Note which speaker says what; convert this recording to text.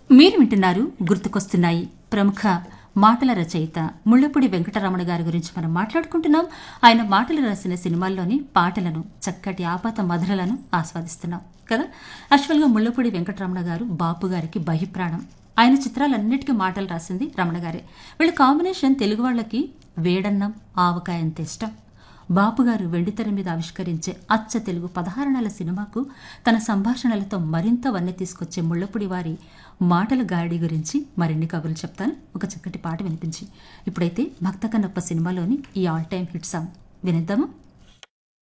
Speaker 1: మీరు వింటున్నారు గుర్తుకొస్తున్నాయి ప్రముఖ మాటల రచయిత ముళ్ళపూడి వెంకటరమణ గారి గురించి మనం మాట్లాడుకుంటున్నాం ఆయన మాటలు రాసిన సినిమాల్లోని పాటలను చక్కటి ఆపాత మధురలను ఆస్వాదిస్తున్నాం కదా యాక్చువల్గా ముళ్ళపూడి వెంకటరమణ గారు బాపు గారికి బహిప్రాణం ఆయన చిత్రాలన్నిటికీ మాటలు రాసింది రమణ గారే వీళ్ళ కాంబినేషన్ తెలుగు వాళ్ళకి వేడన్నం ఆవకాయ అంత ఇష్టం బాపుగారు వెండితెర మీద ఆవిష్కరించే అచ్చ తెలుగు పదహారణాల సినిమాకు తన సంభాషణలతో మరింత వన్నె తీసుకొచ్చే ముళ్ళపూడి వారి మాటల గాడి గురించి మరిన్ని కబుర్లు చెప్తాను ఒక చక్కటి పాట వినిపించి ఇప్పుడైతే భక్త కన్నప్ప సినిమాలోని ఈ ఆల్ టైమ్ హిట్ సాంగ్ వినిద్దామా